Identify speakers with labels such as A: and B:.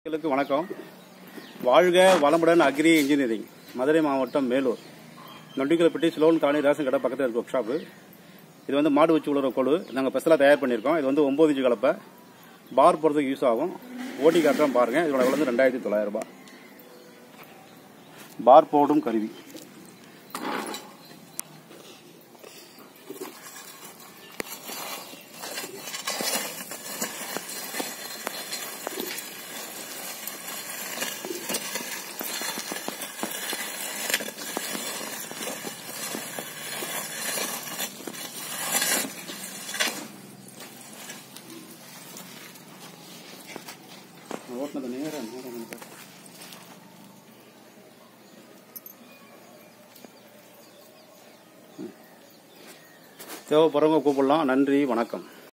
A: மக்களுக்கு வணக்கம் வாழ்க வளமுடன் அக்ரி இன்ஜினியரிங் மதுரை மாவட்டம் மேலூர் நொண்டிக்கல்பட்டி ஸ்லோன் காலனி ரேஷன் கடை பக்கத்தில் இருக்க ஒர்க் ஷாப்பு இது வந்து மாடு வச்சு உள்ள கொழு நாங்கள் ஸ்பெஷலாக தயார் பண்ணியிருக்கோம் இது வந்து ஒம்பது இன்ச்சு கலப்பை பார் போடுறதுக்கு யூஸ் ஆகும் ஓட்டி காட்டுறோம் பாருங்க இதோட விலை வந்து ரெண்டாயிரத்தி தொள்ளாயிரம் ரூபாய் பார் போடும் கருவி ஓட்டினது நேரம் நேரம் தேவைப்படுறவங்க கூப்பிடலாம் நன்றி வணக்கம்